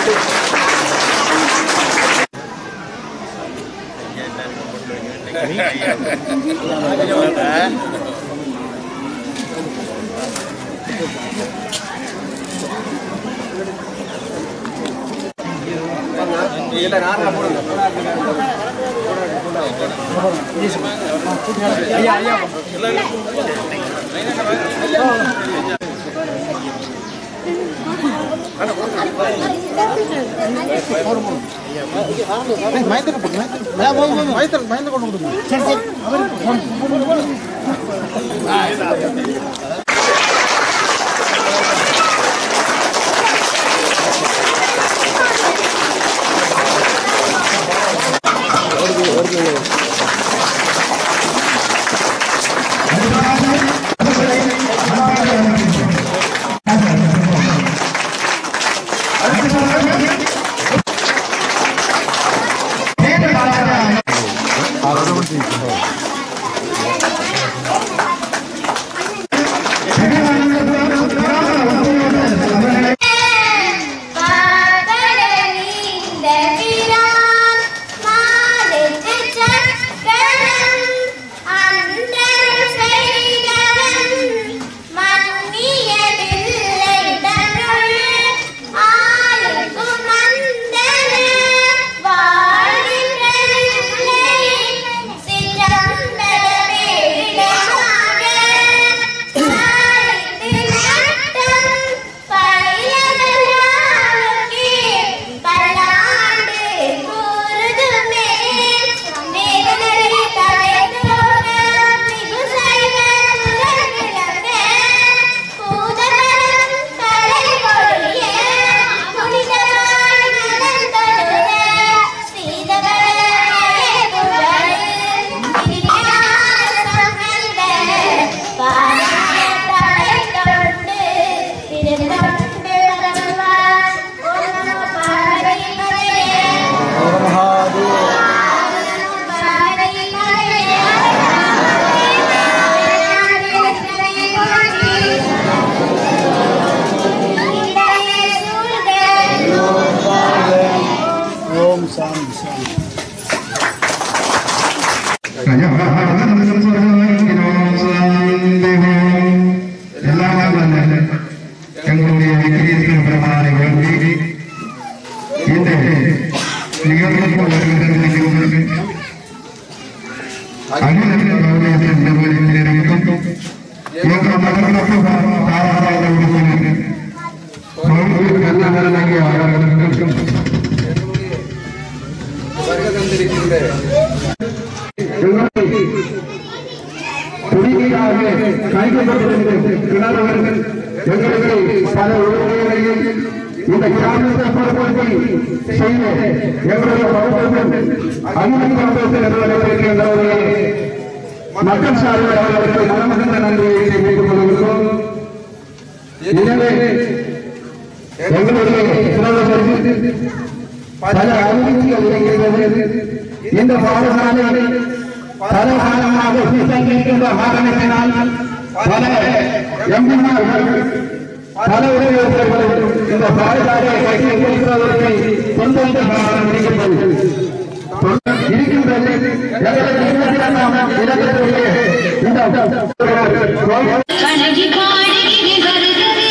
எங்களுடைய கிரியத்தின் பிரமாணை வேண்டி இந்த நிகழ்வுக்கு வருகின்ற நிகழ்வுகளுக்கு அகில கௌரவத்தின் நிறுவனத்திலிருந்தும் எங்கள் மக்களுக்கு தாராள உறுப்பினர்கள் நல்லவர்களாகிய அவர்களுக்கும் வருகை தந்திருக்கின்ற குடிநீராக கைப்பற்றிருக்கிற கிணறுகள் எங்களுக்கு பல உதவிகளையும் இந்த கிராமத்தை பொறுப்பை செய்ய எங்களுடைய பகுதிகள் அகில நிறுவனத்திற்கு மக்கள் சார்பில் அவர்களுக்கு மனமிகுந்த நன்றியை தெரிவித்துக் கொள்கிறோம் எனவே எங்களுடைய சிலவர்களுக்கு பல அறிவிப்புகள் இருக்கின்றது இந்த பாடசாலையில் பல காலமாக சித்தங்கிருக்கின்ற காரணத்தினால் பல எம்பிமார்கள் பல உதவியாளர்கள் இந்த பாடசாலையை கட்டி கொடுக்கிறதற்கு சொந்த காரணம் இருக்கின்றது இருக்கின்றது எங்களுக்கு இருபத்தி இரண்டாம் இடத்திலே இந்த கணகி பாடுகிறே வருகவே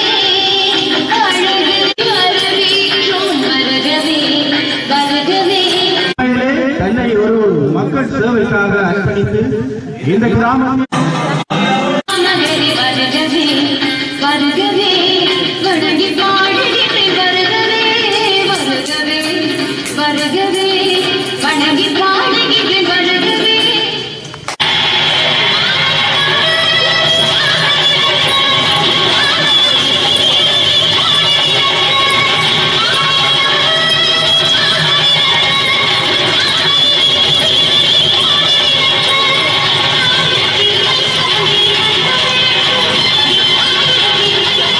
அழகு வரவேற்றும் வருகவே வருகவே தன்னை ஒரு மக்கள் சேவைக்காக அர்ப்பணித்து இந்த கிராமத்தில் மகரி வருகவே வருகவே வணங்கி பாடுகிறே வருகவே வருகவே வருகவே வணங்கி பாடுகிறே வருகவே Thank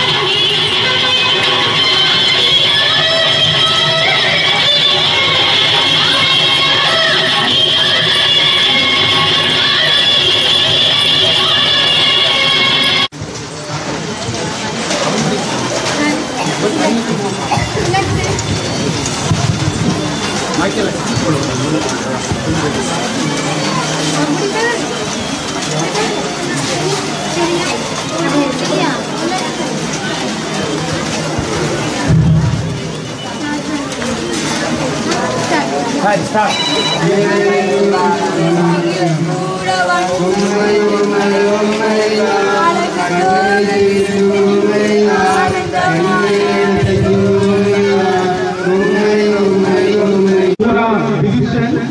டிவிஷன்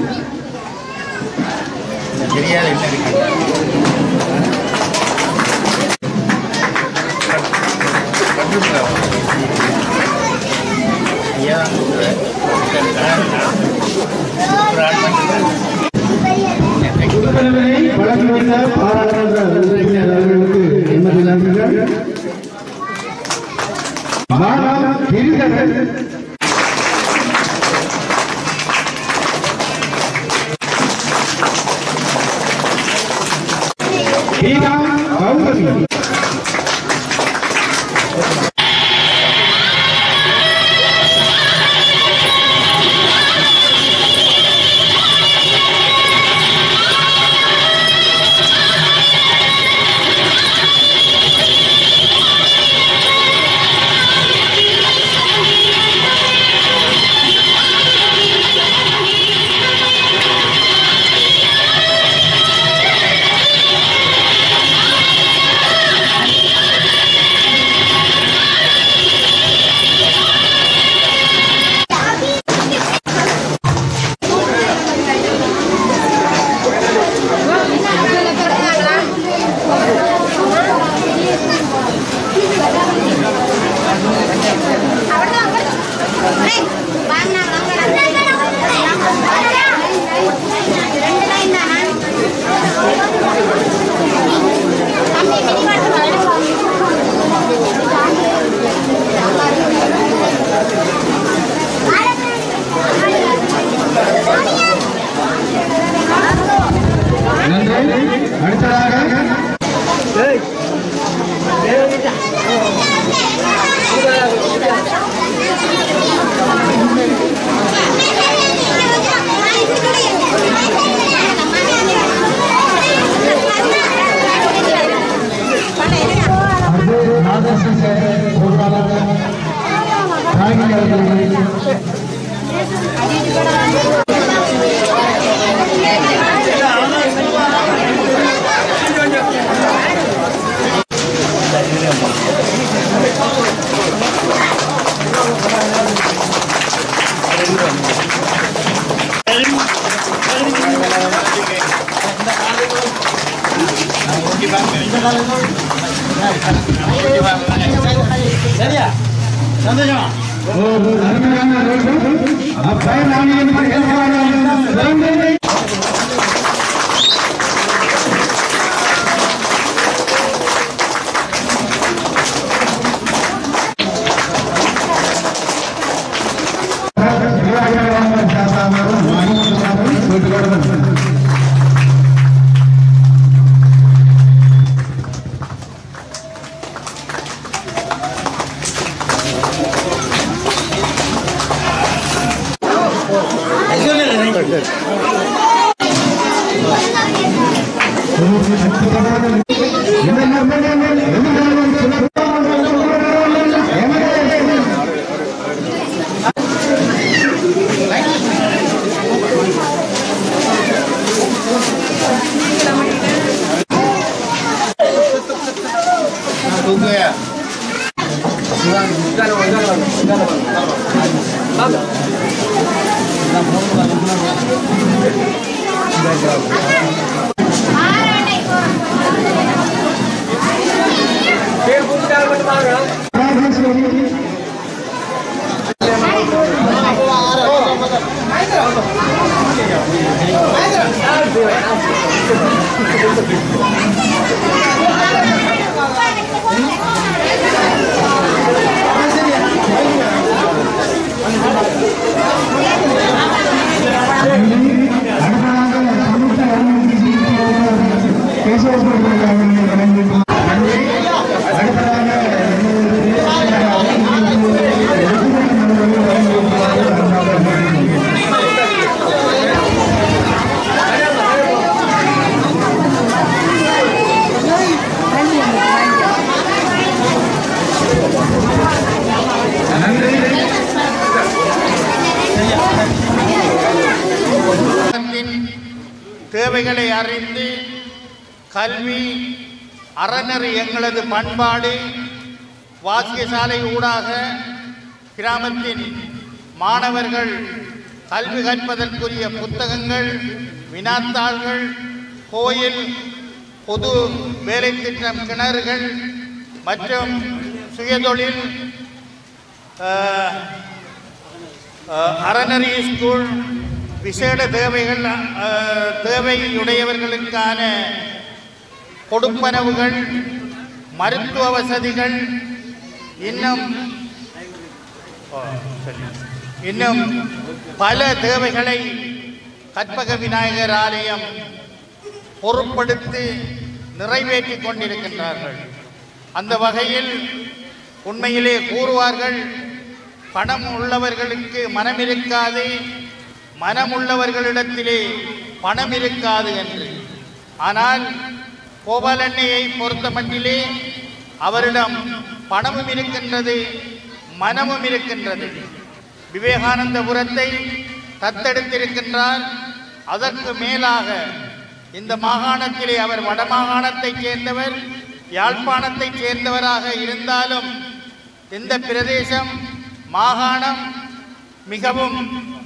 உத்தரவினை வழங்கி வைத்த பாராளுமன்ற உறுப்பினர் அவர்களுக்கு எமது நன்றிகள் மாணவ கிரிதரன் கீதா கௌதமி நன்றி அடுத்ததாக அடுத்து நாதஸ்ரீ சேகர் பொருளாளர் ராகினி அவர்களை ஒரு அருமையான ரோடு அப்ப நான் என்ன சிறந்த அடுத்ததாக தேவைகளை அறிந்து கல்வி அறநெறி எங்களது பண்பாடு வாசியசாலை ஊடாக கிராமத்தின் மாணவர்கள் கல்வி கற்பதற்குரிய புத்தகங்கள் வினாத்தாள்கள் கோயில் பொது வேலை திட்டம் கிணறுகள் மற்றும் சுயதொழில் அஹ், அஹ், அறநெறி ஸ்கூல் விசேட தேவைகள் அஹ், தேவையுடையவர்களுக்கான கொடுப்பனவுகள் மருத்துவ வசதிகள் இன்னும் ஓ, சரி. இன்னும் பல தேவைகளை கற்பக விநாயகர் ஆலயம் பொருட்படுத்தி நிறைவேற்றிக் கொண்டிருக்கின்றார்கள் அந்த வகையில் உண்மையிலே கூறுவார்கள் பணம் உள்ளவர்களுக்கு மனம் இருக்காது மனம் உள்ளவர்களிடத்திலே பணம் இருக்காது என்று ஆனால் கோபாலண்ணையை பொறுத்த மட்டிலே அவரிடம் பணமும் இருக்கின்றது மனமும் இருக்கின்றது விவேகானந்தபுரத்தை தத்தெடுத்திருக்கின்றார் அதற்கு மேலாக இந்த மாகாணத்திலே அவர் வடமாகாணத்தைச் சேர்ந்தவர் யாழ்ப்பாணத்தைச் சேர்ந்தவராக இருந்தாலும் இந்த பிரதேசம் மாகாணம் மிகவும்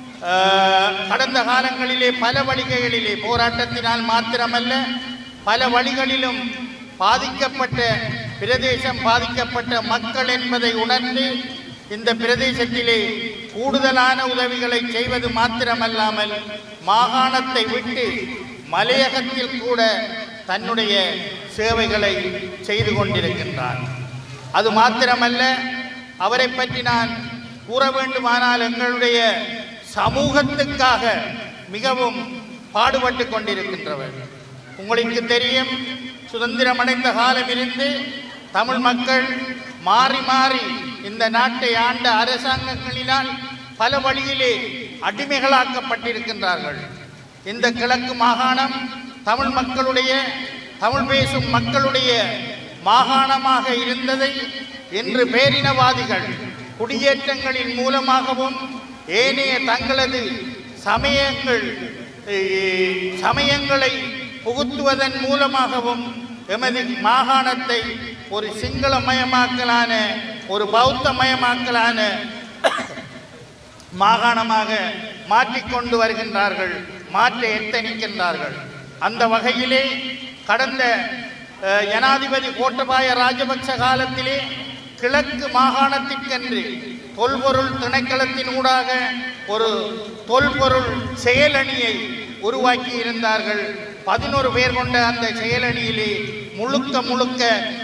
அஹ், கடந்த காலங்களிலே பல வழிகளிலே போராட்டத்தினால் மாத்திரமல்ல பல வழிகளிலும் பாதிக்கப்பட்ட பிரதேசம் பாதிக்கப்பட்ட மக்கள் என்பதை உணர்ந்து இந்த பிரதேசத்திலே கூடுதலான உதவிகளை செய்வது மாத்திரமல்லாமல் மாகாணத்தை விட்டு மலையகத்தில் கூட தன்னுடைய சேவைகளை செய்து கொண்டிருக்கின்றார் அது மாத்திரமல்ல அவரை பற்றி நான் கூற வேண்டுமானால் எங்களுடைய சமூகத்துக்காக மிகவும் பாடுபட்டு கொண்டிருக்கின்றவர் உங்களுக்கு தெரியும் சுதந்திரம் அடைந்த காலமிருந்து தமிழ் மக்கள் மாறி மாறி இந்த நாட்டை ஆண்ட அரசாங்கங்களினால் பல வழியிலே அடிமைகளாக்கப்பட்டிருக்கின்றார்கள் இந்த கிழக்கு மாகாணம் தமிழ் மக்களுடைய தமிழ் பேசும் மக்களுடைய மாகாணமாக இருந்ததை இன்று பேரினவாதிகள் குடியேற்றங்களின் மூலமாகவும் ஏனைய தங்களது சமயங்கள் eh, சமயங்களை புகுத்துவதன் மூலமாகவும் எமது மாகாணத்தை ஒரு சிங்களமயமாக்கலான ஒரு பௌத்தமயமாக்கலான மாகாணமாக மாற்றிக்கொண்டு வருகின்றார்கள் மாற்ற எத்தனிக்கின்றார்கள் அந்த வகையிலே கடந்த அஹ், ஜனாதிபதி கோட்டபாய ராஜபக்ச காலத்திலே கிழக்கு மாகாணத்திற்கென்று தொல்பொருள் திணைக்களத்தின் ஊடாக ஒரு தொல்பொருள் செயலணியை உருவாக்கி இருந்தார்கள் பதினோரு பேர் கொண்ட அந்த செயலணியிலே முழுக்க முழுக்க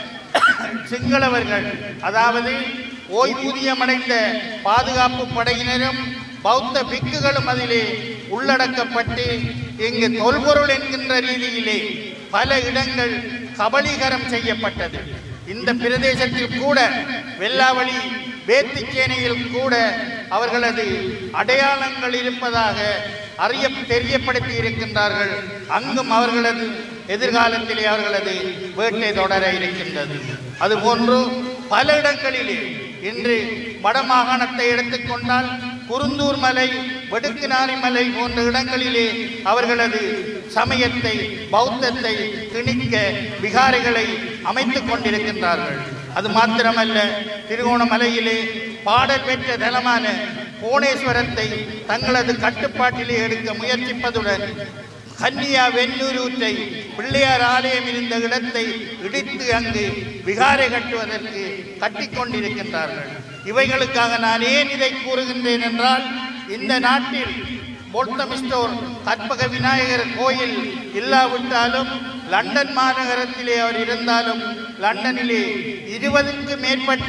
சிங்களவர்கள் அதாவது ஓய்வூதியமடைந்த பாதுகாப்பு படையினரும் பௌத்த பிக்குகளும் அதிலே உள்ளடக்கப்பட்டு இங்கு தொல்பொருள் என்கின்ற ரீதியிலே பல இடங்கள் கபலீகரம் செய்யப்பட்டது இந்த பிரதேசத்தில் கூட வெள்ளாவளி வேத்திச்சேனையில் கூட அவர்களது அடையாளங்கள் இருப்பதாக அறிய தெரியப்படுத்தி இருக்கின்றார்கள் அங்கும் அவர்களது எதிர்காலத்திலே அவர்களது வேட்டை தொடர இருக்கின்றது அதுபோன்று பல இடங்களிலே இன்று வடமாகாணத்தை எடுத்துக்கொண்டால் குருந்தூர் மலை வெடுக்குநாரி மலை போன்ற இடங்களிலே அவர்களது சமயத்தை பௌத்தத்தை திணிக்க விகாரைகளை அமைத்துக் கொண்டிருக்கின்றார்கள் அது மாத்திரமல்ல திருகோணமலையிலே பாடல் பெற்ற தலமான கோணேஸ்வரத்தை தங்களது கட்டுப்பாட்டிலே எடுக்க முயற்சிப்பதுடன் கன்னியா வெண்ணூரூற்றை பிள்ளையார் ஆலயம் இருந்த இடத்தை இடித்து அங்கு விகாரை கட்டுவதற்கு கட்டிக்கொண்டிருக்கின்றார்கள் இவைகளுக்காக நான் ஏன் இதை கூறுகின்றேன் என்றால் இந்த நாட்டில் போல்டமிஸ்டோர் கற்பக விநாயகர் கோயில் இல்லாவிட்டாலும் லண்டன் மாநகரத்திலே அவர் இருந்தாலும் லண்டனிலே இருபதுக்கு மேற்பட்ட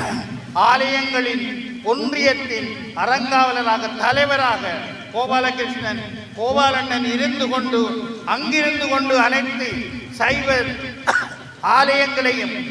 ஆலயங்களின் ஒன்றியத்தின் அறங்காவலராக தலைவராக கோபாலகிருஷ்ணன் கோபாலண்ணன் இருந்து கொண்டு அங்கிருந்து கொண்டு அனைத்து சைவ ஆலயங்களையும்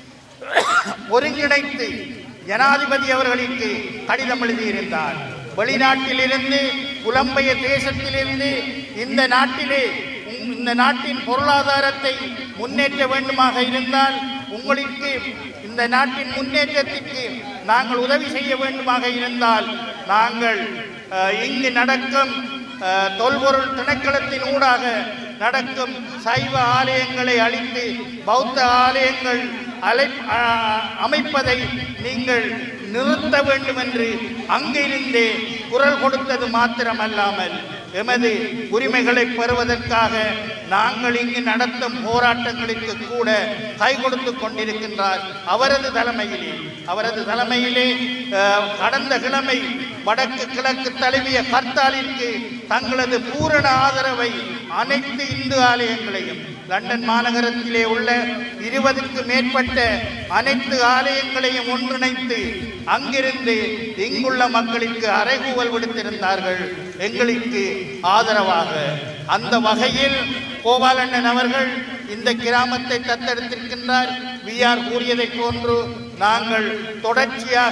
ஒருங்கிணைத்து ஜனாதிபதி அவர்களுக்கு கடிதம் எழுதியிருந்தார் வெளிநாட்டிலிருந்து புலம்பெய தேசத்திலிருந்து இந்த நாட்டிலே உம், இந்த நாட்டின் பொருளாதாரத்தை முன்னேற்ற வேண்டுமாக இருந்தால் உங்களுக்கு இந்த நாட்டின் முன்னேற்றத்திற்கு நாங்கள் உதவி செய்ய வேண்டுமாக இருந்தால் நாங்கள் அஹ், இங்கு நடக்கும் அஹ், தொல்பொருள் திணைக்களத்தின் ஊடாக நடக்கும் சைவ ஆலயங்களை அழித்து பௌத்த ஆலயங்கள் அலை அஹ், அமைப்பதை நீங்கள் நிறுத்த வேண்டும் என்று அங்கிருந்தே குரல் கொடுத்தது மாத்திரமல்லாமல் எமது உரிமைகளை பெறுவதற்காக நாங்கள் இங்கு நடத்தும் போராட்டங்களுக்கு கூட கை கொடுத்து கொண்டிருக்கின்றார் அவரது தலைமையிலே அவரது தலைமையிலே அஹ், கடந்த கிழமை வடக்கு கிழக்கு தழுவிய கர்த்தாலிற்கு தங்களது பூரண ஆதரவை அனைத்து இந்து ஆலயங்களையும் லண்டன் மாநகரத்திலே உள்ள இருபதுக்கு மேற்பட்ட அனைத்து ஆலயங்களையும் ஒன்றிணைத்து அங்கிருந்து இங்குள்ள மக்களுக்கு அறைகூவல் விடுத்திருந்தார்கள் எங்களுக்கு ஆதரவாக அந்த வகையில் கோபாலண்ணன் அவர்கள் இந்த கிராமத்தை தத்தெடுத்திருக்கின்றார் விஆர் கூறியதைப் போன்று நாங்கள் தொடர்ச்சியாக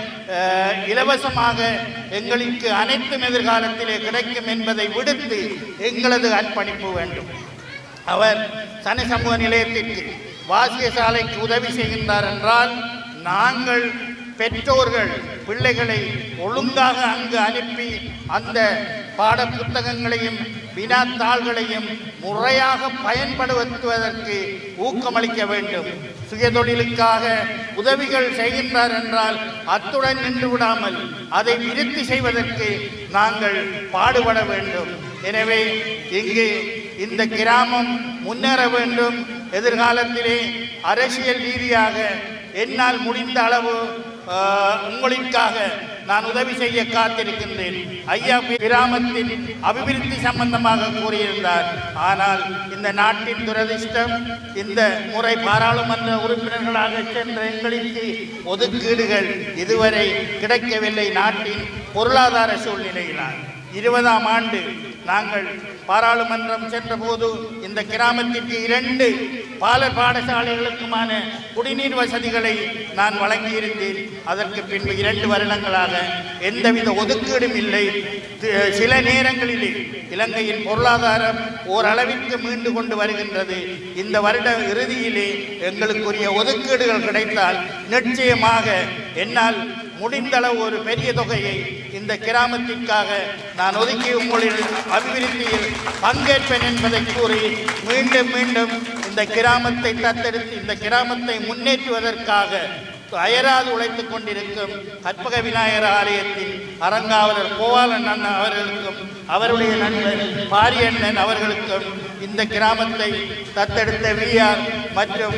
அஹ், இலவசமாக எங்களுக்கு அனைத்தும் எதிர்காலத்திலே கிடைக்கும் என்பதை விடுத்து எங்களது அர்ப்பணிப்பு வேண்டும் அவர் சனி சமூக நிலையத்திற்கு வாசிய சாலைக்கு உதவி செய்கின்றார் என்றால் நாங்கள் பெற்றோர்கள் பிள்ளைகளை ஒழுங்காக அங்கு அனுப்பி அந்த பாட புத்தகங்களையும் வினாத்தாள்களையும் முறையாக பயன்படுத்துவதற்கு ஊக்கமளிக்க வேண்டும் சுயதொழிலுக்காக உதவிகள் செய்கின்றார் என்றால் அத்துடன் நின்று விடாமல் அதை விருத்தி செய்வதற்கு நாங்கள் பாடுபட வேண்டும் எனவே இங்கு இந்த கிராமம் முன்னேற வேண்டும் எதிர்காலத்திலே அரசியல் ரீதியாக என்னால் முடிந்த அளவு ஆஹ், உங்களுக்காக நான் உதவி செய்ய காத்திருக்கின்றேன் ஐயா கிராமத்தின் அபிவிருத்தி சம்பந்தமாக கூறியிருந்தார் ஆனால் இந்த நாட்டின் துரதிர்ஷ்டம் இந்த முறை பாராளுமன்ற உறுப்பினர்களாக சென்ற எங்களுக்கு ஒதுக்கீடுகள் இதுவரை கிடைக்கவில்லை நாட்டின் பொருளாதார சூழ்நிலையினால் இருபதாம் ஆண்டு நாங்கள் பாராளுமன்றம் சென்றபோது இந்த கிராமத்திற்கு இரண்டு பாலர் பாடசாலைகளுக்குமான குடிநீர் வசதிகளை நான் வழங்கியிருந்தேன் அதற்கு பின்பு இரண்டு வருடங்களாக எந்தவித ஒதுக்கீடும் இல்லை தி- சில நேரங்களிலே இலங்கையின் பொருளாதாரம் ஓரளவிற்கு மீண்டு கொண்டு வருகின்றது இந்த வருட இறுதியிலே எங்களுக்குரிய ஒதுக்கீடுகள் கிடைத்தால் நிச்சயமாக என்னால் முடிந்தளவு ஒரு பெரிய தொகையை இந்த கிராமத்திற்காக நான் ஒதுக்கி உங்களின் அபிவிருத்தியில் பங்கேற்பேன் என்பதை கூறி மீண்டும் மீண்டும் இந்த கிராமத்தை தத்தெடுத்து இந்த கிராமத்தை முன்னேற்றுவதற்காக அயராது உழைத்துக் கொண்டிருக்கும் கற்பக விநாயகர் ஆலயத்தின் அறங்காவலர் கோவாலன் அண்ணா அவர்களுக்கும் அவருடைய நண்பர் பாரியண்ணன் அவர்களுக்கும் இந்த கிராமத்தை தத்தெடுத்த விஆர் மற்றும்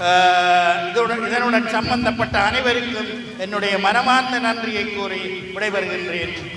ஆஹ், இதுடன் இதனுடன் சம்பந்தப்பட்ட அனைவருக்கும் என்னுடைய மனமார்ந்த நன்றியை கூறி விடைபெறுகின்றேன்